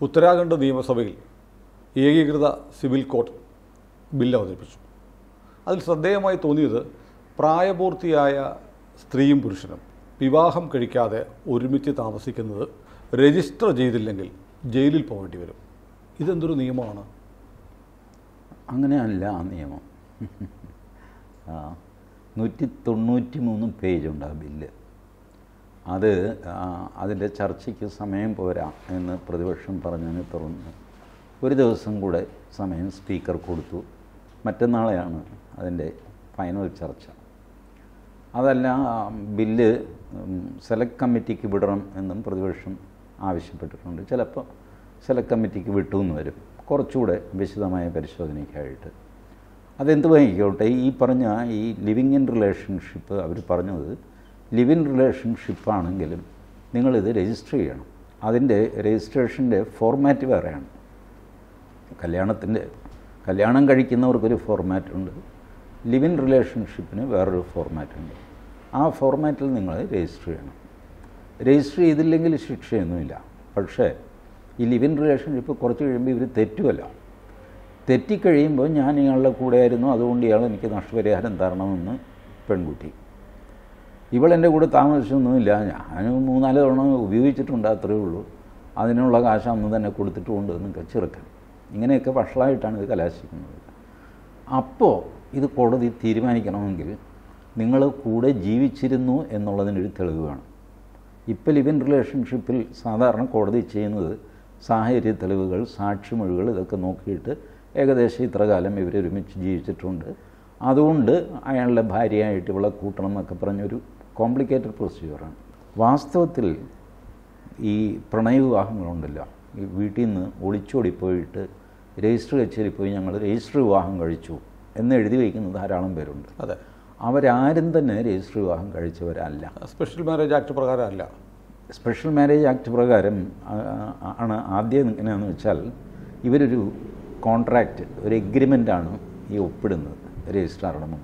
ഉത്തരാഖണ്ഡ് നിയമസഭയിൽ ഏകീകൃത civil code bill അവതരിപ്പിച്ചു അതിൽ ശ്രദ്ധേയമായി തോന്നിയത് പ്രായപൂർത്തിയായ സ്ത്രീയും പുരുഷനും വിവാഹം കഴിക്കാതെ ഒരുമിച്ച് താമസിക്കുന്നത് രജിസ്റ്റർ ചെയ്തില്ലെങ്കിൽ ജയിലിൽ പോകേണ്ടി വരും ഇതെന്തൊരു നിയമമാണ് അങ്ങനെയല്ല ആ നിയമം ആ നൂറ്റി തൊണ്ണൂറ്റി മൂന്ന് പേജുണ്ട് ആ ബില്ല് അത് ആ, അതിൻ്റെ ചർച്ചയ്ക്ക് സമയം പോരാ എന്ന് പ്രതിപക്ഷം പറഞ്ഞതിനെ തുടർന്ന് ഒരു ദിവസം കൂടെ സമയം സ്പീക്കർ കൊടുത്തു മറ്റന്നാളെയാണ് അതിൻ്റെ ഫൈനൽ ചർച്ച അതല്ല ആ ബില്ല് ഉം, സെലക്ട് കമ്മിറ്റിക്ക് വിടണം എന്നും പ്രതിപക്ഷം ആവശ്യപ്പെട്ടിട്ടുണ്ട് ചിലപ്പോൾ സെലക്ട് കമ്മിറ്റിക്ക് വിട്ടു എന്ന് വരും കുറച്ചുകൂടെ വിശദമായ പരിശോധനയ്ക്കായിട്ട് അതെന്ത് വഹിക്കോട്ടെ ഈ പറഞ്ഞ ഈ ലിവിങ് ഇൻ റിലേഷൻഷിപ്പ് അവർ പറഞ്ഞത് ലിവ് ഇൻ റിലേഷൻഷിപ്പാണെങ്കിലും നിങ്ങളിത് രജിസ്റ്റർ ചെയ്യണം അതിൻ്റെ രജിസ്ട്രേഷൻ്റെ ഫോർമാറ്റ് വേറെയാണ് കല്യാണത്തിൻ്റെ കല്യാണം കഴിക്കുന്നവർക്കൊരു ഫോർമാറ്റ് ഉണ്ട് ലിവ് ഇൻ റിലേഷൻഷിപ്പിന് വേറൊരു ഫോർമാറ്റ് ഉണ്ട് ആ ഫോർമാറ്റിൽ നിങ്ങൾ രജിസ്റ്റർ ചെയ്യണം രജിസ്റ്റർ ചെയ്തില്ലെങ്കിൽ ശിക്ഷയൊന്നുമില്ല പക്ഷേ ഈ ലിവ് ഇൻ റിലേഷൻഷിപ്പ് കുറച്ച് കഴിയുമ്പോൾ ഇവർ തെറ്റുമല്ല തെറ്റിക്കഴിയുമ്പോൾ ഞാൻ ഇയാളുടെ കൂടെയായിരുന്നു അതുകൊണ്ട് ഇയാൾ എനിക്ക് നഷ്ടപരിഹാരം തരണമെന്ന് പെൺകുട്ടി ഇവളെൻ്റെ കൂടെ താമസിച്ചൊന്നുമില്ല ഞാൻ മൂന്നാല് തവണ ഉപയോഗിച്ചിട്ടുണ്ട് അത്രയേ ഉള്ളൂ അതിനുള്ള കാശ് അന്ന് തന്നെ കൊടുത്തിട്ടുമുണ്ട് എന്നൊക്കെ ചെറുക്കൻ ഇങ്ങനെയൊക്കെ വഷളായിട്ടാണ് ഇത് കലാശിക്കുന്നത് അപ്പോൾ ഇത് കോടതി തീരുമാനിക്കണമെങ്കിൽ നിങ്ങൾ കൂടെ ജീവിച്ചിരുന്നു എന്നുള്ളതിനൊരു തെളിവ് വേണം ഇപ്പോൾ ലിവ് ഇൻ റിലേഷൻഷിപ്പിൽ സാധാരണ കോടതി ചെയ്യുന്നത് സാഹചര്യ തെളിവുകൾ സാക്ഷിമൊഴികൾ ഇതൊക്കെ നോക്കിയിട്ട് ഏകദേശം ഇത്ര കാലം ഇവർ ഒരുമിച്ച് ജീവിച്ചിട്ടുണ്ട് അതുകൊണ്ട് അയാളുടെ ഭാര്യയായിട്ട് ഇവളെ കൂട്ടണം എന്നൊക്കെ പറഞ്ഞൊരു കോംപ്ലിക്കേറ്റഡ് പ്രൊസീജിയറാണ് വാസ്തവത്തിൽ ഈ പ്രണയവിവാഹങ്ങളുണ്ടല്ലോ ഈ വീട്ടിൽ നിന്ന് ഒളിച്ചോടി പോയിട്ട് രജിസ്റ്റർ കച്ചേരി പോയി ഞങ്ങൾ രജിസ്റ്റർ വിവാഹം കഴിച്ചു എന്ന് എഴുതി വയ്ക്കുന്ന ധാരാളം പേരുണ്ട് അതെ അവരാരും തന്നെ രജിസ്റ്റർ വിവാഹം കഴിച്ചവരല്ല സ്പെഷ്യൽ മാരേജ് ആക്ട് പ്രകാരം അല്ല സ്പെഷ്യൽ മാരേജ് ആക്ട് പ്രകാരം ആ, ആ, ആണ് ആദ്യം എങ്ങനെയാണെന്ന് വെച്ചാൽ ഇവരൊരു കോൺട്രാക്റ്റ് ഒരു എഗ്രിമെൻ്റാണ് ഈ ഒപ്പിടുന്നത് രജിസ്ട്രാറുടെ മുമ്പിൽ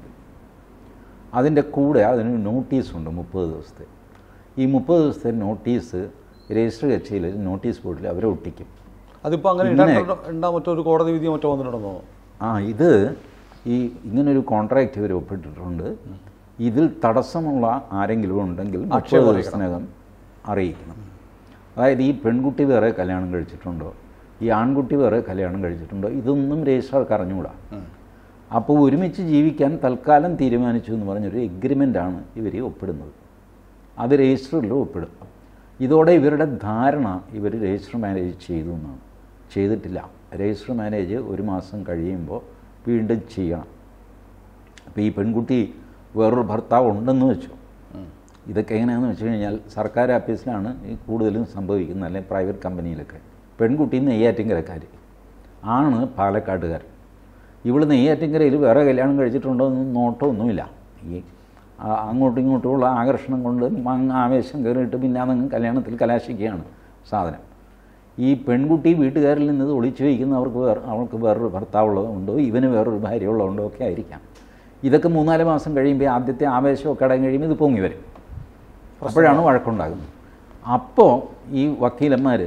അതിൻ്റെ കൂടെ അതിന് നോട്ടീസുണ്ട് മുപ്പത് ദിവസത്തെ ഈ മുപ്പത് ദിവസത്തെ നോട്ടീസ് രജിസ്റ്റർ കച്ചയിൽ നോട്ടീസ് ബോർഡിൽ അവരെ ഒട്ടിക്കും അതിപ്പോൾ അങ്ങനെ ഇങ്ങനെ- ഇടാൻ ഉണ്ടാ മറ്റോ ഒരു കോടതി വിധിയോ മറ്റോ വന്നിട്ടുണ്ടെന്നോ ആ ഇത് ഈ ഇങ്ങനൊരു കോൺട്രാക്റ്റ് ഇവർ ഒപ്പിട്ടിട്ടുണ്ട് ഇതിൽ തടസ്സമുള്ള ആരെങ്കിലും ഉണ്ടെങ്കിൽ മുപ്പത് ആക്ഷേപം ദിവസത്തിനകം അറിയിക്കണം അതായത് ഈ പെൺകുട്ടി വേറെ കല്യാണം കഴിച്ചിട്ടുണ്ടോ ഈ ആൺകുട്ടി വേറെ കല്യാണം കഴിച്ചിട്ടുണ്ടോ ഇതൊന്നും രജിസ്ട്രാർക്ക് അറിഞ്ഞുകൂടാ അപ്പോൾ ഒരുമിച്ച് ജീവിക്കാൻ തൽക്കാലം തീരുമാനിച്ചു എന്ന് പറഞ്ഞൊരു എഗ്രിമെൻ്റാണ് ഇവർ ഒപ്പിടുന്നത് അത് രജിസ്റ്ററിൽ ഒപ്പിടും ഇതോടെ ഇവരുടെ ധാരണ ഇവർ രജിസ്റ്റർ മാരേജ് ചെയ്തു എന്നാണ് ചെയ്തിട്ടില്ല രജിസ്റ്റർ മാരേജ് ഒരു മാസം കഴിയുമ്പോൾ വീണ്ടും ചെയ്യണം അപ്പോൾ ഈ പെൺകുട്ടി വേറൊരു ഭർത്താവ് ഉണ്ടെന്ന് വെച്ചു ഇതൊക്കെ എങ്ങനെയാണെന്ന് വെച്ച് കഴിഞ്ഞാൽ സർക്കാർ ഓഫീസിലാണ് ഈ കൂടുതലും സംഭവിക്കുന്നത് അല്ലെങ്കിൽ പ്രൈവറ്റ് കമ്പനിയിലൊക്കെ പെൺകുട്ടി നെയ്യാറ്റിങ്കരക്കാർ ആണ് പാലക്കാട്ടുകാരൻ ഇവൾ നെയ്യാറ്റിങ്കരയിൽ വേറെ കല്യാണം കഴിച്ചിട്ടുണ്ടോ എന്നും നോട്ടമൊന്നുമില്ല ഈ ആ- അങ്ങോട്ടും ഇങ്ങോട്ടുമുള്ള ആകർഷണം കൊണ്ട് മങ്ങ് ആവേശം കയറിയിട്ട് പിന്നെ അതങ്ങ് കല്യാണത്തിൽ കലാശിക്കുകയാണ് സാധനം ഈ പെൺകുട്ടി വീട്ടുകാരിൽ നിന്ന് ഇത് ഒളിച്ചു വയ്ക്കുന്ന അവർക്ക് വേറെ അവൾക്ക് വേറൊരു ഭർത്താവുള്ളതുണ്ടോ ഇവന് വേറൊരു ഭാര്യ ഉള്ളതുകൊണ്ടോ ഒക്കെ ആയിരിക്കാം ഇതൊക്കെ മൂന്നാല് മാസം കഴിയുമ്പോൾ ആദ്യത്തെ ആവേശമൊക്കെ അടങ്ങി കഴിയുമ്പോൾ ഇത് പൊങ്ങി വരും അപ്പോഴാണ് വഴക്കുണ്ടാകുന്നത് അപ്പോൾ ഈ വക്കീലന്മാർ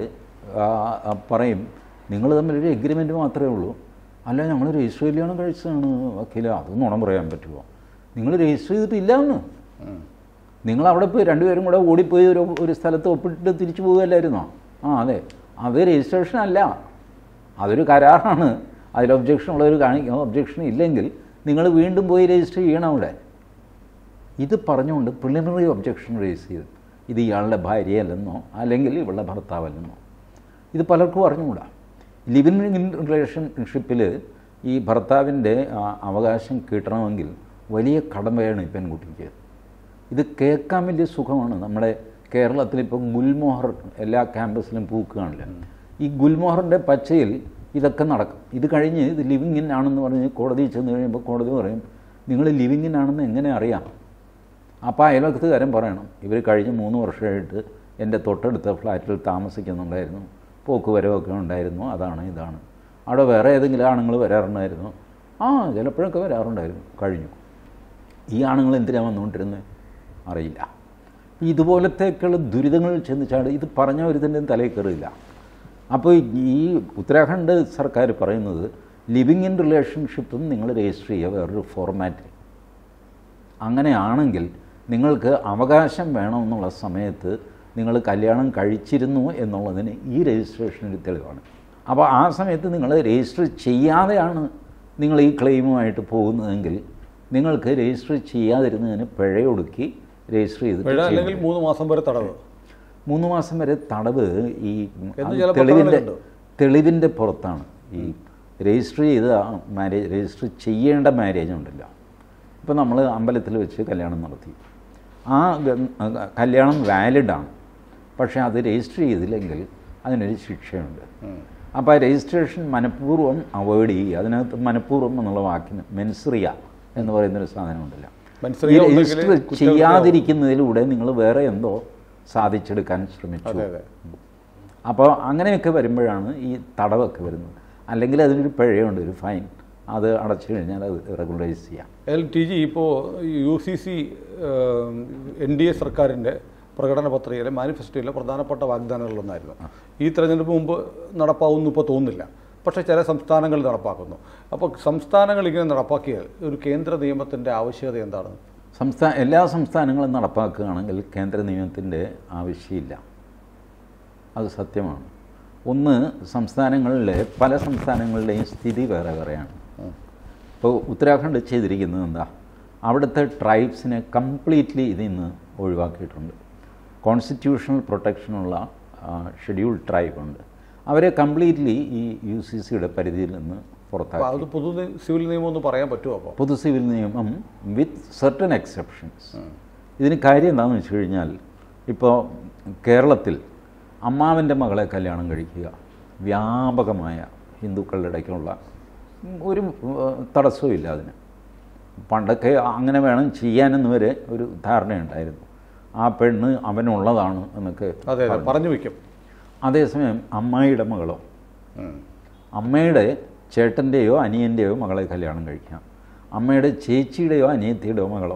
പറയും നിങ്ങൾ തമ്മിലൊരു എഗ്രിമെൻറ്റ് മാത്രമേ ഉള്ളൂ അല്ല ഞങ്ങൾ രജിസ്റ്റർ കല്യാണം കഴിച്ചതാണ് വക്കീല അത് നുണം പറയാൻ പറ്റുമോ നിങ്ങൾ രജിസ്റ്റർ ചെയ്തിട്ടില്ല എന്ന് നിങ്ങൾ അവിടെ പോയി രണ്ടുപേരും കൂടെ ഓടിപ്പോയി ഒരു ഒരു സ്ഥലത്ത് ഒപ്പിട്ടിട്ട് തിരിച്ചു പോകുകയല്ലായിരുന്നോ ആ അതെ അത് രജിസ്ട്രേഷൻ അല്ല അതൊരു കരാറാണ് അതിൽ ഒബ്ജക്ഷൻ ഉള്ളവർ കാണിക്കും ഒബ്ജക്ഷൻ ഇല്ലെങ്കിൽ നിങ്ങൾ വീണ്ടും പോയി രജിസ്റ്റർ ചെയ്യണം അവിടെ ഇത് പറഞ്ഞുകൊണ്ട് പ്രിലിമിനറി ഒബ്ജക്ഷൻ റേസ് ചെയ്ത് ഇത് ഇയാളുടെ ഭാര്യയല്ലെന്നോ അല്ലെങ്കിൽ ഇവളുടെ ഭർത്താവല്ലെന്നോ ഇത് പലർക്കും അറിഞ്ഞുകൂടാ ലിവിൻ ഇൻ റിലേഷൻഷിപ്പിൽ ഈ ഭർത്താവിൻ്റെ ആ, അവകാശം കിട്ടണമെങ്കിൽ വലിയ കടമയാണ് ഈ പെൺകുട്ടിക്ക് ഇത് കേൾക്കാൻ വലിയ സുഖമാണ് നമ്മുടെ കേരളത്തിൽ ഇപ്പോൾ ഗുൽമോഹർ എല്ലാ ക്യാമ്പസിലും പൂക്കുകയാണല്ലോ ഈ ഗുൽമോഹറിൻ്റെ പച്ചയിൽ ഇതൊക്കെ നടക്കും ഇത് കഴിഞ്ഞ് ഇത് ലിവിങ് ഇൻ ആണെന്ന് പറഞ്ഞ് കോടതിയിൽ ചെന്ന് കഴിയുമ്പോൾ കോടതി പറയും നിങ്ങൾ ലിവിങ് ഇൻ ആണെന്ന് എങ്ങനെ അറിയാം അപ്പോൾ അയൽവക്കത്തുകാരൻ പറയണം ഇവർ കഴിഞ്ഞ മൂന്ന് വർഷമായിട്ട് എൻ്റെ തൊട്ടടുത്ത ഫ്ലാറ്റിൽ താമസിക്കുന്നുണ്ടായിരുന്നു പോക്ക് വരവൊക്കെ ഉണ്ടായിരുന്നു അതാണ് ഇതാണ് അവിടെ വേറെ ഏതെങ്കിലും ആണുങ്ങൾ വരാറുണ്ടായിരുന്നു ആ ചിലപ്പോഴൊക്കെ വരാറുണ്ടായിരുന്നു കഴിഞ്ഞു ഈ ആണുങ്ങൾ എന്തിനാണ് വന്നുകൊണ്ടിരുന്നത് അറിയില്ല ഇതുപോലത്തേക്കുള്ള ദുരിതങ്ങൾ ചെന്ന് ചാടി ഇത് പറഞ്ഞ ഒരുതിൻ്റെയും തലയിൽ കയറിയില്ല അപ്പോൾ ഈ ഉത്തരാഖണ്ഡ് സർക്കാർ പറയുന്നത് ലിവിങ് ഇൻ റിലേഷൻഷിപ്പും നിങ്ങൾ രജിസ്റ്റർ ചെയ്യുക വേറൊരു ഫോർമാറ്റിൽ അങ്ങനെയാണെങ്കിൽ നിങ്ങൾക്ക് അവകാശം വേണമെന്നുള്ള സമയത്ത് നിങ്ങൾ കല്യാണം കഴിച്ചിരുന്നു എന്നുള്ളതിന് ഈ രജിസ്ട്രേഷൻ ഒരു തെളിവാണ് അപ്പോൾ ആ സമയത്ത് നിങ്ങൾ രജിസ്റ്റർ ചെയ്യാതെയാണ് നിങ്ങൾ ഈ ക്ലെയിമുമായിട്ട് പോകുന്നതെങ്കിൽ നിങ്ങൾക്ക് രജിസ്റ്റർ ചെയ്യാതിരുന്നതിന് പിഴയൊടുക്കി രജിസ്റ്റർ ചെയ്ത് പിഴ അല്ലെങ്കിൽ മൂന്ന് മാസം വരെ തടവ് മൂന്ന് മാസം വരെ തടവ് ഈ എന്ന് അത് ചില തെളിവിൻ്റെ പത്രങ്ങളിലുണ്ട്. തെളിവിൻ്റെ പുറത്താണ് ഈ രജിസ്റ്റർ ചെയ്ത് മാരേജ് രജിസ്റ്റർ ചെയ്യേണ്ട മാരേജ് ഉണ്ടല്ലോ ഇപ്പോൾ നമ്മൾ അമ്പലത്തിൽ വെച്ച് കല്യാണം നടത്തി ആ ഗ- കല്യാണം വാലിഡാണ് പക്ഷേ അത് രജിസ്റ്റർ ചെയ്തില്ലെങ്കിൽ അതിനൊരു ശിക്ഷയുണ്ട് അപ്പോൾ ആ രജിസ്ട്രേഷൻ മനഃപൂർവ്വം അവോയ്ഡ് ചെയ്യുക അതിനകത്ത് മനഃപൂർവ്വം എന്നുള്ള വാക്കിന് മെൻസറിയ എന്ന് പറയുന്നൊരു സാധനമുണ്ടല്ലോ ഈ മെൻസറിയ ഉണ്ടെങ്കിൽ രജിസ്റ്റർ കുറ്റകൃത്യമാവും. ചെയ്യാതിരിക്കുന്നതിലൂടെ നിങ്ങൾ വേറെ എന്തോ സാധിച്ചെടുക്കാൻ ശ്രമിച്ചു അതെ അതെ അപ്പോൾ അങ്ങനെയൊക്കെ വരുമ്പോഴാണ് ഈ തടവൊക്കെ വരുന്നത് അല്ലെങ്കിൽ അതിനൊരു പിഴയുണ്ട് ഒരു ഫൈൻ അത് അടച്ചു കഴിഞ്ഞാൽ അത് റെഗുലറൈസ് ചെയ്യാം എൽ ടി ജി ഇപ്പോൾ U C C N D A സർക്കാരിൻ്റെ പ്രകടന പത്രികയിലെ മാനിഫെസ്റ്റോയിലെ പ്രധാനപ്പെട്ട വാഗ്ദാനങ്ങളിലൊന്നായിരുന്നു ഈ തെരഞ്ഞെടുപ്പ് മുമ്പ് നടപ്പാവുമെന്ന് ഇപ്പോൾ തോന്നുന്നില്ല പക്ഷേ ചില സംസ്ഥാനങ്ങൾ നടപ്പാക്കുന്നു അപ്പോൾ സംസ്ഥാനങ്ങൾ ഇങ്ങനെ നടപ്പാക്കിയാൽ ഒരു കേന്ദ്ര നിയമത്തിൻ്റെ ആവശ്യകത എന്താണ് സംസ്ഥാന എല്ലാ സംസ്ഥാനങ്ങളും നടപ്പാക്കുകയാണെങ്കിൽ കേന്ദ്ര നിയമത്തിൻ്റെ ആവശ്യമില്ല അത് സത്യമാണ് ഒന്ന് സംസ്ഥാനങ്ങളിലെ പല സംസ്ഥാനങ്ങളുടെയും സ്ഥിതി വേറെ വേറെയാണ് ഇപ്പോൾ ഉത്തരാഖണ്ഡ് ചെയ്തിരിക്കുന്നത് എന്താ അവിടുത്തെ ട്രൈബ്സിനെ കംപ്ലീറ്റ്ലി ഇതിൽ നിന്ന് ഒഴിവാക്കിയിട്ടുണ്ട് കോൺസ്റ്റിറ്റ്യൂഷണൽ പ്രൊട്ടക്ഷനുള്ള ഷെഡ്യൂൾ ട്രൈബ് ഉണ്ട് അവരെ കംപ്ലീറ്റ്ലി ഈ യു സി സിയുടെ പരിധിയിൽ നിന്ന് അപ്പോൾ പുറത്താക്കി അത് പൊതു നി- സിവിൽ നിയമം ഒന്ന് പറയാൻ പറ്റുമോ അപ്പോൾ പൊതു സിവിൽ നിയമം വിത്ത് സർട്ടൻ എക്സെപ്ഷൻസ് ഇതിന് കാര്യം എന്താണെന്ന് വെച്ച് കഴിഞ്ഞാൽ ഇപ്പോൾ കേരളത്തിൽ അമ്മാവൻ്റെ മകളെ കല്യാണം കഴിക്കുക വ്യാപകമായ ഹിന്ദുക്കളുടെ ഇടയ്ക്കുള്ള ഒരു ഏഹ്, തടസ്സവും ഇല്ല അതിന് പണ്ടൊക്കെ അങ്ങനെ വേണം ചെയ്യാനെന്ന് വരെ ഒരു ധാരണയുണ്ടായിരുന്നു ആ പെണ്ണ് അവനുള്ളതാണ് എന്നൊക്കെ അതെ അതെ പറഞ്ഞു വയ്ക്കും അതേസമയം അമ്മായിയുടെ മകളോ അമ്മയുടെ ചേട്ടൻ്റെയോ അനിയൻ്റെയോ മകളെ കല്യാണം കഴിക്കാം അമ്മയുടെ ചേച്ചിയുടെയോ അനിയത്തിയുടെയോ മകളോ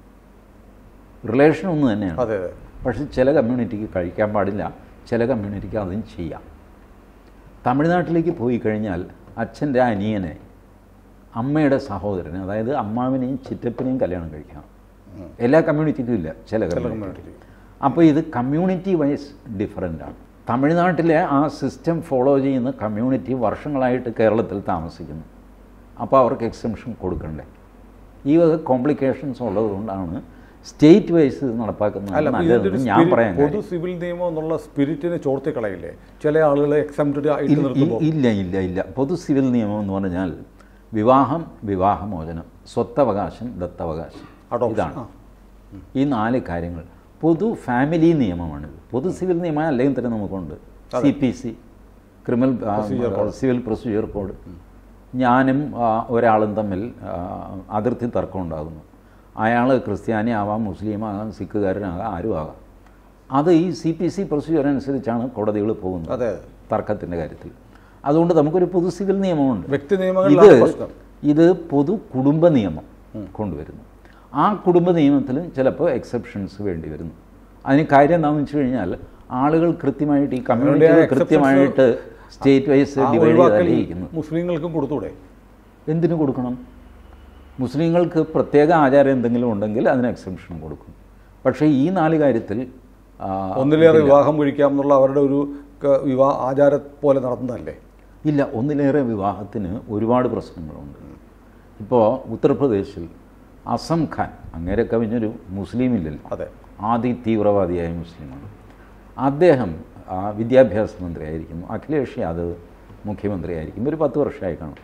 റിലേഷൻ ഒന്ന് തന്നെയാണ് അതെ അതെ പക്ഷെ ചില കമ്മ്യൂണിറ്റിക്ക് കഴിക്കാൻ പാടില്ല ചില കമ്മ്യൂണിറ്റിക്ക് അതും ചെയ്യാം തമിഴ്നാട്ടിലേക്ക് പോയി കഴിഞ്ഞാൽ അച്ഛൻ്റെ അനിയനെ അമ്മയുടെ സഹോദരനെ അതായത് അമ്മാവിനെയും ചിറ്റപ്പനെയും കല്യാണം കഴിക്കാം എല്ലാ കമ്മ്യൂണിറ്റിക്കും ഇല്ല ചില കമ്മ്യൂണിറ്റി കമ്മ്യൂണിറ്റി അപ്പോൾ ഇത് കമ്മ്യൂണിറ്റി വൈസ് ഡിഫറൻ്റ് ആണ് തമിഴ്നാട്ടിലെ ആ സിസ്റ്റം ഫോളോ ചെയ്യുന്ന കമ്മ്യൂണിറ്റി വർഷങ്ങളായിട്ട് കേരളത്തിൽ താമസിക്കുന്നു അപ്പോൾ അവർക്ക് എക്സംഷൻ കൊടുക്കണ്ടേ ഈ വക കോംപ്ലിക്കേഷൻസ് ഉള്ളതുകൊണ്ടാണ് സ്റ്റേറ്റ് വൈസ് ഇത് നടപ്പാക്കുന്നത് അല്ല അപ്പോൾ ഇതിന്റെ ഒരു നല്ലതെന്ന് ഞാൻ spirit- പറയാൻ പൊതു കാര്യം. സിവിൽ നിയമം എന്നുള്ള സ്പിരിറ്റിനെ ചോർത്തിക്കളയില്ലേ ചില ആളുകളെ എക്സംപ്റ്റഡ് ആയിട്ട് ഇല്ല- നിർത്തുമ്പോൾ ഇല്ല ഇല്ല ഇല്ല പൊതു സിവിൽ നിയമം എന്ന് പറഞ്ഞാൽ വിവാഹം വിവാഹമോചനം സ്വത്തവകാശം ദത്തവകാശം Adoption. ഇതാണ് ആ. ഈ നാല് കാര്യങ്ങൾ പൊതു ഫാമിലി നിയമമാണിത് പൊതു സിവിൽ നിയമം അല്ലെങ്കിൽ തന്നെ നമുക്കുണ്ട് C P C criminal ah, Procedure code. Civil procedure code ഞാനും ആ, ഒരാളും തമ്മിൽ ആ, അതിർത്തി തർക്കം ഉണ്ടാകുന്നു അയാൾ ക്രിസ്ത്യാനി ആവാം മുസ്ലിം ആകാം സിഖുകാരനാകാം ആരും ആകാം അത് ഈ സി പി സി പ്രൊസീജിയർ അനുസരിച്ചാണ് കോടതികൾ പോകുന്നത് അതെ അതെ തർക്കത്തിൻ്റെ കാര്യത്തിൽ അതുകൊണ്ട് നമുക്കൊരു പൊതു സിവിൽ നിയമമുണ്ട് വ്യക്തി ഇത് നിയമങ്ങളിലാണ് പ്രശ്നം ഇത് പൊതു കുടുംബ നിയമം കൊണ്ടുവരുന്നു ആ കുടുംബ നിയമത്തിലും ചിലപ്പോൾ എക്സെപ്ഷൻസ് വേണ്ടി വരുന്നു അതിന് കാര്യം എന്താണെന്ന് വെച്ച് കഴിഞ്ഞാൽ ആളുകൾ കൃത്യമായിട്ട് ഈ കമ്മ്യൂണിറ്റികൾ exceptions കൃത്യമായിട്ട് സ്റ്റേറ്റ് വൈസ് ആ ഡിവൈഡ് ഒഴിവാക്കൽ ചെയ്തല്ലേ ഇരിക്കുന്നത് മുസ്ലിങ്ങൾക്കും കൊടുത്തൂടെ എന്തിനു കൊടുക്കണം മുസ്ലിങ്ങൾക്ക് പ്രത്യേക ആചാരം എന്തെങ്കിലും ഉണ്ടെങ്കിൽ അതിന് എക്സെപ്ഷൻ കൊടുക്കും പക്ഷേ ഈ നാല് കാര്യത്തിൽ ആ, ഒന്നിലേറെ വിവാഹം കഴിക്കാം എന്നുള്ള അവരുടെ ഒരു ക- വിവാഹ ആചാര പോലെ നടത്തുന്നതല്ലേ ഇല്ല ഒന്നിലേറെ വിവാഹത്തിന് ഒരുപാട് പ്രശ്നങ്ങളുണ്ട് ഇപ്പോൾ ഉത്തർപ്രദേശിൽ അസം ഖാൻ അങ്ങേരെ കവിഞ്ഞൊരു മുസ്ലിം ഇല്ലല്ലോ അതെ ആദി തീവ്രവാദിയായ മുസ്ലിമാണ് അദ്ദേഹം ആ, വിദ്യാഭ്യാസ മന്ത്രിയായിരിക്കുന്നു അഖിലേഷ് യാദവ് മുഖ്യമന്ത്രിയായിരിക്കും ഒരു പത്ത് വർഷമായി കാണും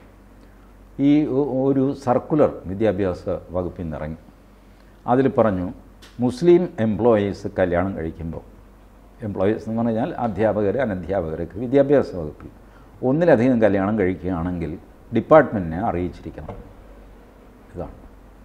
ഈ ഒ- ഒരു സർക്കുലർ വിദ്യാഭ്യാസ വകുപ്പിൽ നിന്ന് ഇറങ്ങി അതിൽ പറഞ്ഞു മുസ്ലിം എംപ്ലോയീസ് കല്യാണം കഴിക്കുമ്പോൾ എംപ്ലോയീസ് എന്ന് പറഞ്ഞാൽ അധ്യാപകർ അനധ്യാപകരൊക്കെ വിദ്യാഭ്യാസ വകുപ്പിൽ ഒന്നിലധികം കല്യാണം കഴിക്കുകയാണെങ്കിൽ ഡിപ്പാർട്ട്മെൻറ്റിനെ അറിയിച്ചിരിക്കണം ഇതാണ്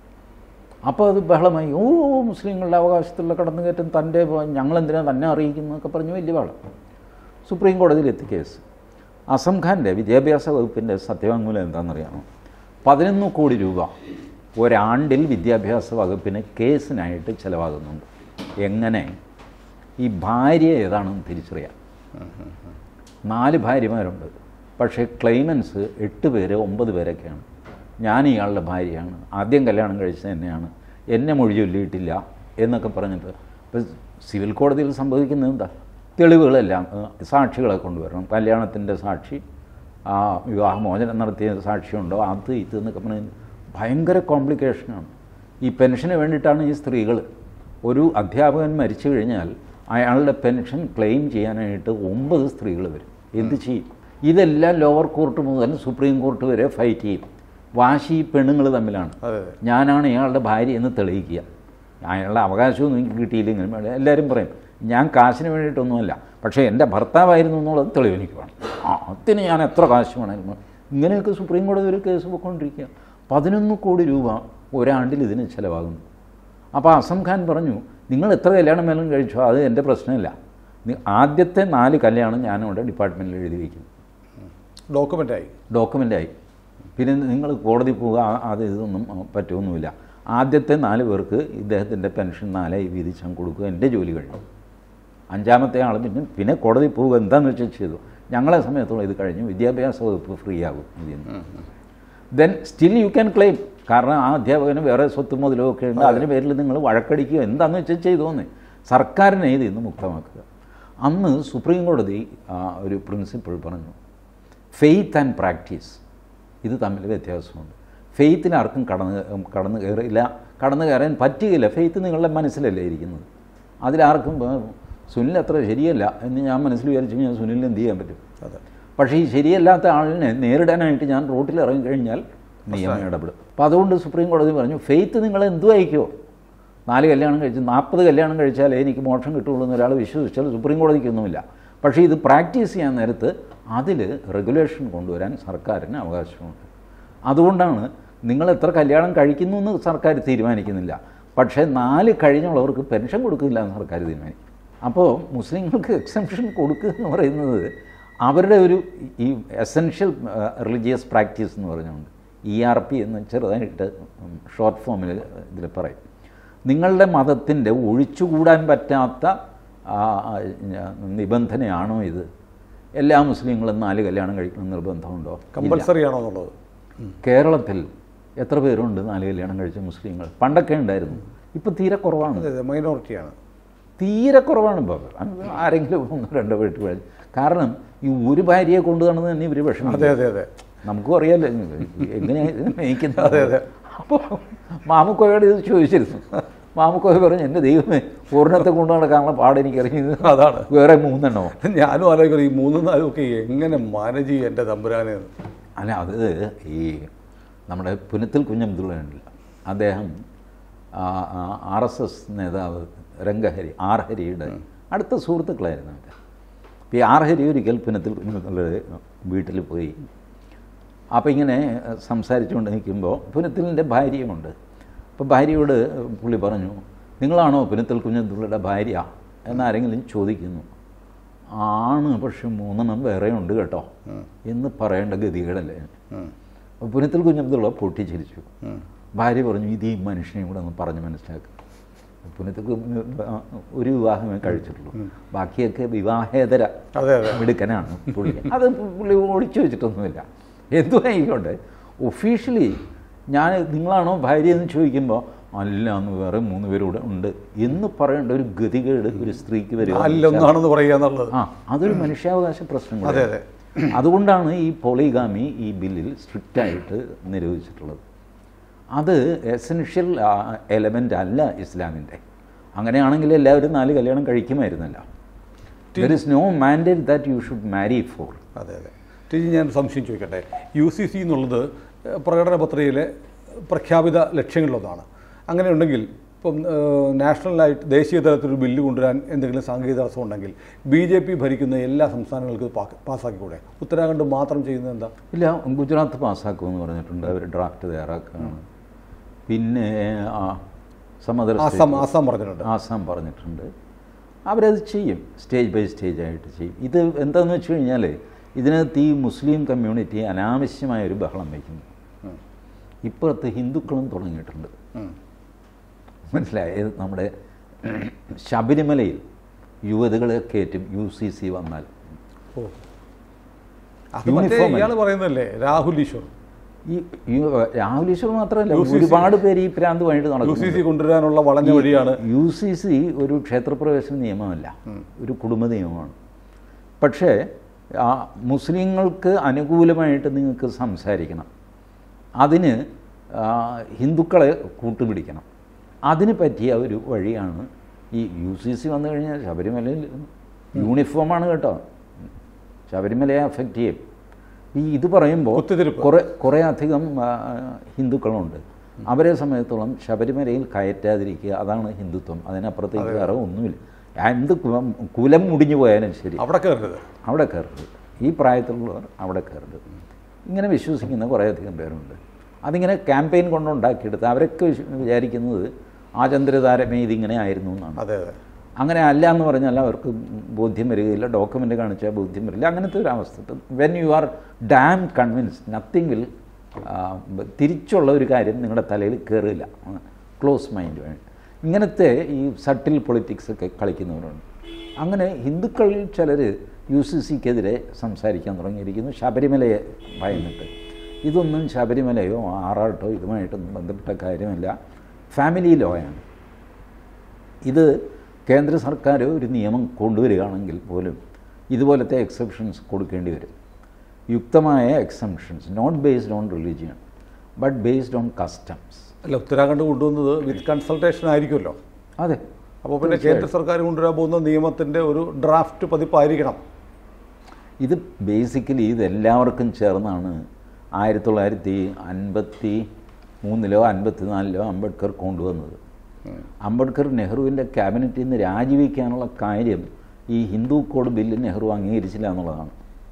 അപ്പോൾ അത് ബഹളമായി ഓ മുസ്ലിങ്ങളുടെ അവകാശത്തിലുള്ള കടന്നുകയറ്റം തൻ്റെ ഞങ്ങളെന്തിനാ തന്നെ അറിയിക്കുന്നതൊക്കെ പറഞ്ഞ് വലിയ ബഹളം സുപ്രീം കോടതിയിൽ എത്തി കേസ് അസം ഖാൻ്റെ വിദ്യാഭ്യാസ വകുപ്പിൻ്റെ സത്യവാങ്മൂലം എന്താണെന്നറിയാമോ പതിനൊന്ന് കോടി രൂപ ഒരാണ്ടിൽ വിദ്യാഭ്യാസ വകുപ്പിന് കേസിനായിട്ട് ചിലവാകുന്നുണ്ട് എങ്ങനെ ഈ ഭാര്യ ഏതാണെന്ന് തിരിച്ചറിയാം നാല് ഭാര്യമാരുണ്ട് പക്ഷേ ക്ലൈമൻസ് എട്ട് പേര് ഒമ്പത് പേരൊക്കെയാണ് ഞാൻ ഇയാളുടെ ഭാര്യയാണ് ആദ്യം കല്യാണം കഴിച്ചത് എന്നെയാണ് എന്നെ മൊഴി ചൊല്ലിയിട്ടില്ല എന്നൊക്കെ പറഞ്ഞിട്ട് ഇപ്പോൾ സിവിൽ കോടതിയിൽ സംഭവിക്കുന്നത് എന്താ തെളിവുകളെല്ലാം ഏഹ്, സാക്ഷികളെ കൊണ്ടുവരണം കല്യാണത്തിൻ്റെ സാക്ഷി ആ വിവാഹമോചനം നടത്തിയ സാക്ഷിയുണ്ടോ അത് ഇത് എന്നൊക്കെ പറഞ്ഞ് ഭയങ്കര കോംപ്ലിക്കേഷനാണ് ഈ പെൻഷന് വേണ്ടിയിട്ടാണ് ഈ സ്ത്രീകൾ ഒരു അധ്യാപകൻ മരിച്ചു കഴിഞ്ഞാൽ അയാളുടെ പെൻഷൻ ക്ലെയിം ചെയ്യാനായിട്ട് ഒമ്പത് സ്ത്രീകൾ വരും എന്ത് ചെയ്യും ഇതെല്ലാം ലോവർ കോർട്ട് മുതൽ സുപ്രീം കോർട്ട് വരെ ഫൈറ്റ് ചെയ്യും വാശി പെണ്ണുങ്ങൾ തമ്മിലാണ് അതെ അതെ ഞാനാണ് ഇയാളുടെ ഭാര്യ എന്ന് തെളിയിക്കുക അയാളുടെ അവകാശമൊന്നും എനിക്ക് കിട്ടിയില്ലെങ്കിലും എല്ലാവരും പറയും ഞാൻ കാശിന് വേണ്ടിയിട്ടൊന്നുമല്ല പക്ഷേ എൻ്റെ ഭർത്താവായിരുന്നു എന്നുള്ളത് തെളിവ് എനിക്ക് വേണം ആ അതിന് ഞാൻ എത്ര കാശ് വേണമെങ്കിലും വേണം. ഇങ്ങനെയൊക്കെ സുപ്രീം കോടതി ഒരു കേസ് പോയിക്കൊണ്ടിരിക്കുക പതിനൊന്ന് കോടി രൂപ ഒരാണ്ടിൽ ഇതിന് ചിലവാകുന്നു അപ്പോൾ അസം ഖാൻ പറഞ്ഞു നിങ്ങൾ എത്ര കല്യാണം മേലും കഴിച്ചോ അത് എൻ്റെ പ്രശ്നമില്ല നി- ആദ്യത്തെ നാല് കല്യാണം ഞാനവിടെ ഡിപ്പാർട്ട്മെൻറ്റിൽ എഴുതി വയ്ക്കും ഡോക്യുമെൻ്റായി ഡോക്യുമെൻ്റായി പിന്നെ നിങ്ങൾ കോടതി പോവുക ആ- അത് ഇതൊന്നും ആ, പറ്റുമൊന്നുമില്ല ആദ്യത്തെ നാല് പേർക്ക് ഇദ്ദേഹത്തിൻ്റെ പെൻഷൻ നാലായി വീതിച്ചാൽ കൊടുക്കുക എൻ്റെ ജോലി കഴിഞ്ഞു അഞ്ചാമത്തെ ആൾ പിന്നെ പിന്നെ കോടതി പോവുക എന്താണെന്ന് വെച്ചാൽ ചെയ്തു ഞങ്ങളെ സമയത്തോളം ഇത് കഴിഞ്ഞു വിദ്യാഭ്യാസ വകുപ്പ് ഫ്രീ ആകും ഇതിൽ നിന്ന് then still you can claim കാരണം ആ അധ്യാപകന് വേറെ സ്വത്ത് മുതലോ ഒക്കെ ഉണ്ട് അതിന് പേരിൽ നിങ്ങൾ വഴക്കടിക്കുകയോ എന്താണെന്ന് വെച്ചാൽ ചെയ്തോന്ന് സർക്കാരിനെ ഇതിൽ നിന്ന് മുക്തമാക്കുക അന്ന് സുപ്രീം കോടതി ആ, ഒരു പ്രിൻസിപ്പിൾ പറഞ്ഞു ഫെയ്ത്ത് ആൻഡ് പ്രാക്ടീസ് ഇത് തമ്മിൽ വ്യത്യാസമുണ്ട് ഫെയ്ത്തിന് ആർക്കും കടന്ന് കടന്നു കയറില്ല കടന്നു കയറാൻ പറ്റുകയില്ല ഫെയ്ത്ത് നിങ്ങളുടെ മനസ്സിലല്ലേ ഇരിക്കുന്നത് അതിലാർക്കും ആ, സുനിൽ അത്ര ശരിയല്ല എന്ന് ഞാൻ മനസ്സിൽ വിചാരിച്ചു കഴിഞ്ഞാൽ സുനിലിന് എന്ത് ചെയ്യാൻ പറ്റും അതെ പക്ഷേ ഈ ശരിയല്ലാത്ത ആളിനെ നേരിടാനായിട്ട് ഞാൻ റോട്ടിൽ ഇറങ്ങിക്കഴിഞ്ഞാൽ നിയമം ഇടപെടും അപ്പം അതുകൊണ്ട് സുപ്രീം കോടതി പറഞ്ഞു ഫെയ്ത്ത് നിങ്ങൾ എന്തു അയക്കോ നാല് കല്യാണം കഴിച്ച് നാൽപ്പത് കല്യാണം കഴിച്ചാലേ എനിക്ക് മോക്ഷം കിട്ടുള്ളൂ എന്ന് ഒരാൾ വിശ്വസിച്ചാൽ സുപ്രീം കോടതിക്കൊന്നുമില്ല പക്ഷേ ഇത് പ്രാക്ടീസ് ചെയ്യാൻ നേരത്ത് അതിൽ റെഗുലേഷൻ കൊണ്ടുവരാൻ സർക്കാരിന് അവകാശമുണ്ട് അതുകൊണ്ടാണ് നിങ്ങൾ എത്ര കല്യാണം കഴിക്കുന്നു എന്ന് സർക്കാർ തീരുമാനിക്കുന്നില്ല പക്ഷേ നാല് കഴിഞ്ഞുള്ളവർക്ക് പെൻഷൻ കൊടുക്കില്ല എന്ന് സർക്കാർ തീരുമാനിക്കും അപ്പോൾ മുസ്ലിങ്ങൾക്ക് എക്സംഷൻ കൊടുക്കുക എന്ന് പറയുന്നത് അവരുടെ ഒരു ഈ എസെൻഷ്യൽ റിലീജിയസ് പ്രാക്ടീസ് എന്ന് പറഞ്ഞുകൊണ്ട് ഇ ആർ പി എന്ന് ചെറുതായിട്ട് ഷോർട്ട് ഫോമിൽ ഇതിൽ പറയും നിങ്ങളുടെ മതത്തിൻ്റെ ഒഴിച്ചുകൂടാൻ പറ്റാത്ത ആ, ആ, നിബന്ധനയാണോ ഇത് എല്ലാ മുസ്ലിങ്ങളും നാല് കല്യാണം കഴിക്കണം നിർബന്ധമുണ്ടോ ഇല്ല. കമ്പൽസറി ആണോ എന്നുള്ളത് കേരളത്തിൽ എത്ര പേരുണ്ട് നാല് കല്യാണം കഴിച്ച മുസ്ലിങ്ങൾ പണ്ടൊക്കെ ഉണ്ടായിരുന്നു ഇപ്പം തീരെ കുറവാണ് അതെ അതെ മൈനോറിറ്റിയാണ് തീരെ കുറവാണ് ഇപ്പോൾ ആരെങ്കിലും ഒന്നോ രണ്ടോ വീട്ടിൽ കഴിച്ച് കാരണം ഈ ഒരു ഭാര്യയെ കൊണ്ടു നടന്ന് തന്നെ ഇവർ വിഷമം അതെ അതെ അതെ നമുക്കും അറിയാലോ എങ്ങനെയാണ് മേയ്ക്കുന്നത് അതെ, അതെ. അപ്പോൾ മാമുക്കോയോട് ഇത് ചോദിച്ചിരുന്നു മാമുക്കോയ പറഞ്ഞു എൻ്റെ ദൈവമേ പൂർണ്ണത്തെ കൊണ്ടു നടക്കാനുള്ള പാട് എനിക്കറിയുന്നത് അതാണ് വേറെ മൂന്നെണ്ണോ ഞാനും ആലോചിക്കുന്നത് ഈ മൂന്നും നാലും ഒക്കെ എങ്ങനെ മാനേജ് ചെയ്യും എൻ്റെ തമ്പുരാനെ എന്ന്. അല്ല അത് ഈ നമ്മുടെ പുനത്തിൽ കുഞ്ഞബ്ദുള്ള ഉണ്ടല്ല അദ്ദേഹം ആർ എസ് എസ് നേതാവ് രംഗഹരി ആർ ഹരിയുടെ അടുത്ത സുഹൃത്തുക്കളായിരുന്നു അവർ അപ്പോൾ ഈ ആർ ഹരി ഒരിക്കൽ പുനത്തിൽ കുഞ്ഞബ്ദുള്ളയുടെ വീട്ടിൽ പോയി അപ്പോൾ ഇങ്ങനെ സംസാരിച്ചുകൊണ്ട് നിൽക്കുമ്പോൾ പുനത്തിലിൻ്റെ ഭാര്യയുമുണ്ട് അപ്പോൾ ഭാര്യയോട് പുള്ളി പറഞ്ഞു നിങ്ങളാണോ പുനത്തിൽ കുഞ്ഞബ്ദുള്ളയുടെ ഭാര്യ എന്നാരെങ്കിലും ചോദിക്കുന്നു ആണ് പക്ഷെ മൂന്നെണ്ണം വേറെ ഉണ്ട് കേട്ടോ എന്ന് പറയേണ്ട ഗതികേടല്ലേ ഉം. അപ്പോൾ പുനത്തിൽ കുഞ്ഞബ്ദുള്ള പൊട്ടിച്ചിരിച്ചു ഉം. ഭാര്യ പറഞ്ഞു ഇത് ഈ മനുഷ്യനെ കൂടെ ഒന്ന് പറഞ്ഞ് മനസ്സിലാക്കുക പുനത്തിൽ കുഞ്ഞ് ആ, ഒരു വിവാഹമേ കഴിച്ചിട്ടുള്ളൂ ബാക്കിയൊക്കെ വിവാഹേതര അതെ അതെ മിടുക്കനാണ് പുള്ളി അത് പുള്ളി ഒളിച്ചു വെച്ചിട്ടൊന്നുമില്ല എന്തു ആയിക്കോട്ടെ ഒഫീഷ്യലി ഞാൻ നിങ്ങളാണോ ഭാര്യ എന്ന് ചോദിക്കുമ്പോൾ അല്ല അന്ന് വേറെ മൂന്ന് പേരൂടെ ഉണ്ട് എന്ന് പറയേണ്ട ഒരു ഗതികേട് ഒരു സ്ത്രീക്ക് വരിക അല്ലൊന്നാണെന്ന് പറയുക എന്നുള്ളത് ആ അതൊരു മനുഷ്യാവകാശ പ്രശ്നം അതെ കൂടെയാണ്. അതെ അതുകൊണ്ടാണ് ഈ പോളിഗാമി ഈ ബില്ലിൽ സ്ട്രിക്റ്റായിട്ട് നിരോധിച്ചിട്ടുള്ളത് അത് എസെൻഷ്യൽ എലമെൻ്റ് അല്ല ഇസ്ലാമിൻ്റെ അങ്ങനെയാണെങ്കിൽ എല്ലാവരും നാല് കല്യാണം കഴിക്കുമായിരുന്നല്ല there is no mandate that you should marry four അതെ അതെ ടീച്ചർ ഞാൻ സംശയം ചോദിക്കട്ടെ യു സി സി എന്നുള്ളത് ഏഹ്, പ്രകടന പത്രികയിലെ പ്രഖ്യാപിത ലക്ഷ്യങ്ങളിലൊന്നാണ് അങ്ങനെ ഉണ്ടെങ്കിൽ ഇപ്പം ഏഹ്, നാഷണലായിട്ട് ദേശീയ തലത്തിൽ ഒരു ബില്ല് കൊണ്ടുവരാൻ എന്തെങ്കിലും സാങ്കേതിക തടസ്സം ഉണ്ടെങ്കിൽ ബി ജെ പി ഭരിക്കുന്ന എല്ലാ സംസ്ഥാനങ്ങൾക്കും പാ- പാസ്സാക്കിക്കൂടെ ഉത്തരാഖണ്ഡ് മാത്രം ചെയ്യുന്നത് എന്താ ഇല്ല ഗുജറാത്ത് പാസ്സാക്കുമെന്ന് പറഞ്ഞിട്ടുണ്ട് അവർ ഡ്രാഫ്റ്റ് തയ്യാറാക്കുകയാണ് പിന്നെ ആ, some other Assam states- Assam പറഞ്ഞിട്ടുണ്ട് ആസാം പറഞ്ഞിട്ടുണ്ട് അവരത് ചെയ്യും സ്റ്റേജ് ബൈ സ്റ്റേജ് ആയിട്ട് ചെയ്യും ഇത് എന്താണെന്ന് വെച്ച് കഴിഞ്ഞാൽ ഇതിനകത്ത് ഈ മുസ്ലിം കമ്മ്യൂണിറ്റി അനാവശ്യമായ ഒരു ബഹളം വയ്ക്കുന്നു ഉം. ഇപ്പോഴത്തെ ഹിന്ദുക്കളും തുടങ്ങിയിട്ടുണ്ട് ഉം. മനസ്സിലായത് നമ്മുടെ ശബരിമലയിൽ യുവതികളെ കയറ്റും യു സി സി വന്നാൽ ഓ അത് മറ്റേ ഇയാൾ പറയുന്നതല്ലേ രാഹുൽ ഈശ്വർ ഈ ഈ രാഹുൽ ഈശ്വർ മാത്രമല്ല ഒരുപാട് പേര് ഈ പ്രാന്തമായിട്ട് യു നടക്കുന്നു സി സി കൊണ്ടുവരാനുള്ള വളഞ്ഞ വഴിയാണ് യു സി സി ഒരു ക്ഷേത്രപ്രവേശന നിയമമല്ല ഒരു കുടുംബ നിയമമാണ് പക്ഷേ ആ മുസ്ലിങ്ങൾക്ക് അനുകൂലമായിട്ട് നിങ്ങൾക്ക് സംസാരിക്കണം അതിന് ആ, ഹിന്ദുക്കളെ കൂട്ടുപിടിക്കണം അതിന് പറ്റിയ ഒരു വഴിയാണ് ഈ യു സി സി വന്നു കഴിഞ്ഞാൽ ശബരിമലയിൽ യൂണിഫോമാണ് കേട്ടോ ശബരിമലയെ അഫക്റ്റ് ചെയ്യും ഈ ഇത് പറയുമ്പോൾ കുത്തിത്തിരിപ്പ്. കുറേ കുറേ അധികം ആ, ഹിന്ദുക്കളുണ്ട് അവരെ സംബന്ധിച്ചോളം ശബരിമലയിൽ കയറ്റാതിരിക്കുക അതാണ് ഹിന്ദുത്വം അതിനപ്പുറത്തേക്ക് വേറെ ഒന്നുമില്ല എന്ത് കുലം- കുലം മുടിഞ്ഞു പോയാലും ശരി അവിടെ കയറരുത് അവിടെ കയറരുത് ഈ പ്രായത്തിലുള്ളവർ അവിടെ കയറരുത് ഇങ്ങനെ വിശ്വസിക്കുന്ന കുറേയധികം പേരുണ്ട് അതിങ്ങനെ ക്യാമ്പയിൻ കൊണ്ടുണ്ടാക്കിയെടുത്ത് അവരൊക്കെ വിശ്വ- വിചാരിക്കുന്നത് ആചന്ദ്രതാരമേ ഇതിങ്ങനെ ആയിരുന്നു എന്നാണ് അതെ അതെ അങ്ങനെ അല്ല എന്ന് പറഞ്ഞാൽ അവർക്ക് ബോധ്യം വരികയില്ല ഡോക്യുമെൻ്റ് കാണിച്ചാൽ ബോധ്യം വരില്ല അങ്ങനത്തെ ഒരു അവസ്ഥ when you are damn convinced nothing will തിരിച്ചുള്ള ഒരു കാര്യം നിങ്ങളുടെ തലയിൽ കയറില്ല ക്ലോസ് മൈൻഡ് വേണം ഇങ്ങനത്തെ ഈ സട്ടിൽ പൊളിറ്റിക്സ് ഒക്കെ കളിക്കുന്നവരുണ്ട് അങ്ങനെ ഹിന്ദുക്കളിൽ ചിലർ യു സി സിക്കെതിരെ സംസാരിക്കാൻ തുടങ്ങിയിരിക്കുന്നു ശബരിമലയെ ഭയന്നിട്ട് ഇതൊന്നും ശബരിമലയോ ആറാട്ടോ ഇതുമായിട്ടൊന്നും ബന്ധപ്പെട്ട കാര്യമല്ല ഫാമിലി ലോയാണ് ഇത് കേന്ദ്ര സർക്കാർ ഒരു നിയമം കൊണ്ടുവരികയാണെങ്കിൽ പോലും ഇതുപോലത്തെ എക്സെപ്ഷൻസ് കൊടുക്കേണ്ടി വരും യുക്തമായ exemptions not based on religion but based on customs അല്ല ഉത്തരാഖണ്ഡ് കൊണ്ടുവന്നത് വിത്ത് കൺസൾട്ടേഷൻ ആയിരിക്കുമല്ലോ അതെ അപ്പോൾ പിന്നെ കേന്ദ്ര സർക്കാർ കൊണ്ടുവരാൻ പോകുന്ന നിയമത്തിൻ്റെ ഒരു ഡ്രാഫ്റ്റ് പതിപ്പായിരിക്കണം ഇത് ബേസിക്കലി ഇത് എല്ലാവർക്കും ചേർന്നാണ് ആയിരത്തി തൊള്ളായിരത്തി അൻപത്തി മൂന്നിലോ അൻപത്തിനാലിലോ അംബേദ്കർ കൊണ്ടുവന്നത് അംബേദ്കർ നെഹ്റുവിൻ്റെ ക്യാബിനറ്റിൽ നിന്ന് രാജിവെക്കാനുള്ള കാര്യം ഈ ഹിന്ദു കോഡ് ബില്ല് നെഹ്റു അംഗീകരിച്ചില്ല എന്നുള്ളതാണ്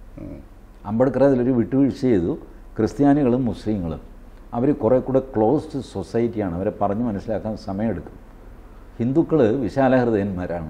അംബേദ്കർ അതിലൊരു വിട്ടുവീഴ്ച ചെയ്തു ക്രിസ്ത്യാനികളും മുസ്ലിങ്ങളും അവർ കുറേ കൂടെ ക്ലോസ്ഡ് സൊസൈറ്റിയാണ് അവരെ പറഞ്ഞ് മനസ്സിലാക്കാൻ സമയമെടുക്കും ഹിന്ദുക്കൾ വിശാലഹൃദയന്മാരാണ്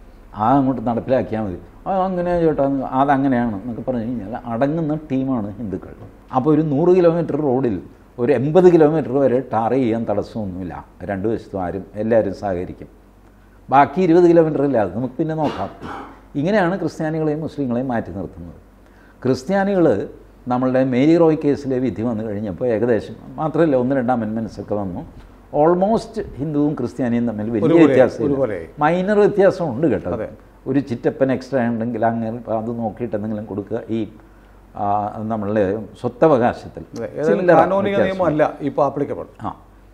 ആ അങ്ങോട്ട് നടപ്പിലാക്കിയാൽ മതി ആ അങ്ങനെയാണ് ചേട്ടാ അതങ്ങനെയാണ് എന്നൊക്കെ പറഞ്ഞു കഴിഞ്ഞാൽ അടങ്ങുന്ന ടീമാണ് ഹിന്ദുക്കൾ അപ്പോൾ ഒരു നൂറ് കിലോമീറ്റർ റോഡിൽ ഒരു എൺപത് കിലോമീറ്റർ വരെ ടാർ ചെയ്യാൻ തടസ്സമൊന്നുമില്ല രണ്ട് വശത്തും ആരും എല്ലാവരും സഹകരിക്കും ബാക്കി ഇരുപത് കിലോമീറ്റർ ഇല്ല അത് നമുക്ക് പിന്നെ നോക്കാം ഇങ്ങനെയാണ് ക്രിസ്ത്യാനികളെയും മുസ്ലിങ്ങളെയും മാറ്റി നിർത്തുന്നത് ക്രിസ്ത്യാനികൾ നമ്മളുടെ മേരി റോയ് കേസിലെ വിധി വന്നു കഴിഞ്ഞപ്പോൾ ഏകദേശം മാത്രമല്ല ഒന്ന് രണ്ട് അമെൻമെൻറ്റ്സ് ഒക്കെ വന്നു ഓൾമോസ്റ്റ് ഹിന്ദുവും ക്രിസ്ത്യാനിയും തമ്മിൽ വലിയ ഒരുപോലെ- വ്യത്യാസം ഒരുപോലെയായി. മൈനർ വ്യത്യാസമുണ്ട് കേട്ടോ അതെ. ഒരു ചിറ്റപ്പൻ എക്സ്ട്രാ ഉണ്ടെങ്കിൽ അങ്ങനെ അത് നോക്കിയിട്ട് എന്തെങ്കിലും കൊടുക്കുക ഈ ആ, നമ്മളുടെ സ്വത്തവകാശത്തിൽ അതെ ഏതായാലും ചില്ലറ കാനോനിക വ്യത്യാസം. നിയമമല്ല ഇപ്പോൾ ആപ്ലിക്കബിൾ ആ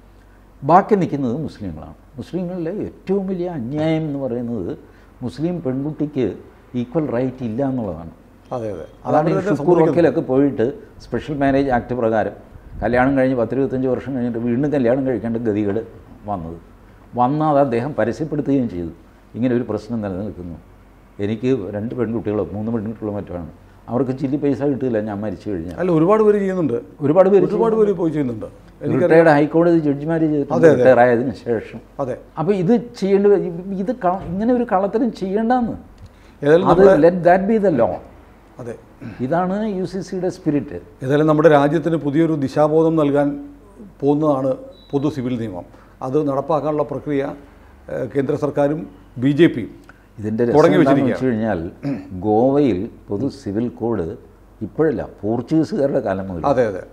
ബാക്കി നിൽക്കുന്നത് മുസ്ലിങ്ങളാണ് മുസ്ലിങ്ങളിലെ ഏറ്റവും വലിയ അന്യായം എന്ന് പറയുന്നത് മുസ്ലിം പെൺകുട്ടിക്ക് ഈക്വൽ റൈറ്റ് ഇല്ല എന്നുള്ളതാണ് അതെ അതെ അതാണ് ഈ അവരുടെ ഷുക്കൂർ സംഭവിക്കുന്നത്. വക്കീലൊക്കെ പോയിട്ട് സ്പെഷ്യൽ മാരേജ് ആക്ട് പ്രകാരം കല്യാണം കഴിഞ്ഞ് പത്തിരുപത്തഞ്ച് വർഷം കഴിഞ്ഞിട്ട് വീണ്ടും കല്യാണം കഴിക്കേണ്ട ഗതികേട് വന്നത് വന്നാൽ അത് അദ്ദേഹം പരസ്യപ്പെടുത്തുകയും ചെയ്തു ഇങ്ങനെ ഒരു പ്രശ്നം നിലനിൽക്കുന്നു എനിക്ക് രണ്ട് പെൺകുട്ടികളോ മൂന്ന് പെൺകുട്ടികളോ മറ്റുമാണ് അവർക്ക് ചില്ലി പൈസ കിട്ടില്ല ഞാൻ മരിച്ചു കഴിഞ്ഞാൽ അല്ല ഒരുപാട് പേര് ചെയ്യുന്നുണ്ട് ഒരുപാട് പേര് ഒരുപാട് പേര് പോയി ചെയ്യുന്നുണ്ട് എനിക്ക് റിട്ടയർഡ് ഹൈക്കോടതി ജഡ്ജിമാർ ചെയ്തിട്ടുണ്ട് റിട്ടയർ ആയതിനു ശേഷം അതെ അപ്പോൾ ഇത് ചെയ്യേണ്ട ഇത് ക- ഇങ്ങനെ ഒരു കള്ളത്തരം ചെയ്യേണ്ടെന്ന് ഏതായാലും അത് let that be the law അതെ ഇതാണ് യു സി സിയുടെ സ്പിരിറ്റ് ഏതായാലും നമ്മുടെ രാജ്യത്തിന് പുതിയൊരു ദിശാബോധം നൽകാൻ പോകുന്നതാണ് പൊതു സിവിൽ നിയമം അത് നടപ്പാക്കാനുള്ള പ്രക്രിയ ഏഹ്, കേന്ദ്ര സർക്കാരും ബി ജെ പിയും ഇതിൻ്റെ രസം തുടങ്ങി എന്താണെന്ന് വെച്ചിരിക്കുകയാണ്. വെച്ച് കഴിഞ്ഞാൽ ഗോവയിൽ പൊതു സിവിൽ കോഡ് ഇപ്പോഴല്ല പോർച്ചുഗീസുകാരുടെ കാലം മുതൽ അതെ അതെ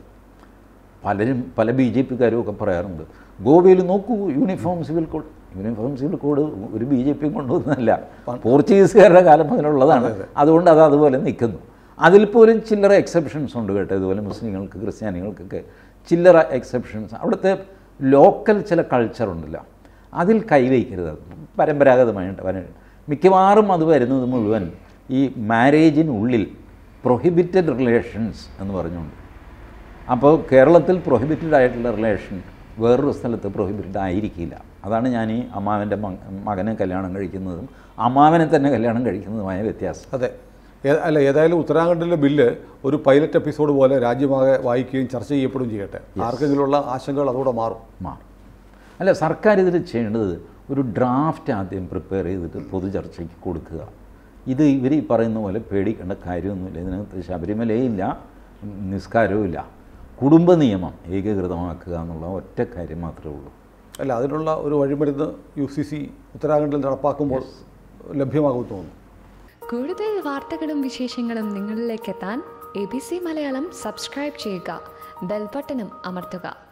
പലരും പല ബി ജെ പിക്കാരും ഒക്കെ പറയാറുണ്ട് ഗോവയിൽ നോക്കൂ uniform civil code uniform civil code ഒരു ബി ജെ പിയും കൊണ്ടുവന്നതല്ല പോർച്ചുഗീസുകാരുടെ കാലം മുതലുള്ളതാണ് അതുകൊണ്ട് അത് അതുപോലെ നിൽക്കുന്നു അതിൽ പോലും ചില്ലറ എക്സെപ്ഷൻസ് ഉണ്ട് കേട്ടോ ഇതുപോലെ മുസ്ലിങ്ങൾക്ക് ക്രിസ്ത്യാനികൾക്കൊക്കെ ചില്ലറ എക്സെപ്ഷൻസ് അവിടുത്തെ ലോക്കൽ ചില കൾച്ചറുണ്ടല്ലോ അതിൽ കൈവയ്ക്കരുത് അത് പരമ്പരാഗതമായിട്ട് വര മിക്കവാറും അത് വരുന്നത് മുഴുവൻ ഈ മാരേജിനുള്ളിൽ പ്രൊഹിബിറ്റഡ് റിലേഷൻസ് എന്ന് പറഞ്ഞുകൊണ്ട് അപ്പോൾ കേരളത്തിൽ പ്രൊഹിബിറ്റഡ് ആയിട്ടുള്ള റിലേഷൻ വേറൊരു സ്ഥലത്ത് പ്രൊഹിബിറ്റഡ് ആയിരിക്കില്ല അതാണ് ഞാൻ ഈ അമ്മാവൻ്റെ മകനെ കല്യാണം കഴിക്കുന്നതും അമ്മാവനെ തന്നെ കല്യാണം കഴിക്കുന്നതുമായ വ്യത്യാസം അതെ ഏ- അല്ല ഏതായാലും ഉത്തരാഖണ്ഡിലെ ബില്ല് ഒരു പൈലറ്റ് എപ്പിസോഡ് പോലെ രാജ്യമാകെ വായിക്കുകയും ചർച്ച ചെയ്യപ്പെടുകയും ചെയ്യട്ടെ ആർക്കെങ്കിലുമുള്ള ആശങ്കകൾ അതോടെ മാറും മാറും അല്ല സർക്കാർ ഇതിൽ ചെയ്യേണ്ടത് ഒരു ഡ്രാഫ്റ്റ് ആദ്യം പ്രിപ്പയർ ചെയ്തിട്ട് പൊതുചർച്ചയ്ക്ക് കൊടുക്കുക ഇത് ഇവർ ഈ പറയുന്ന പോലെ പേടിക്കേണ്ട കാര്യമൊന്നുമില്ല ഇതിനകത്ത് ശബരിമലയില്ല നിസ്കാരവും ഇല്ല കുടുംബ നിയമം ഏകീകൃതമാക്കുക എന്നുള്ള ഒറ്റ കാര്യം മാത്രമേ ഉള്ളൂ അല്ല അതിനുള്ള ഒരു വഴിമരുന്ന് യു സി സി ഉത്തരാഖണ്ഡിൽ നടപ്പാക്കുമ്പോൾ ലഭ്യമാകുമെന്ന് തോന്നുന്നു കൂടുതൽ വാർത്തകളും വിശേഷങ്ങളും നിങ്ങളിലേക്ക് എത്താൻ A B C Malayalam subscribe ചെയ്യുക ബെൽബട്ടനും അമർത്തുക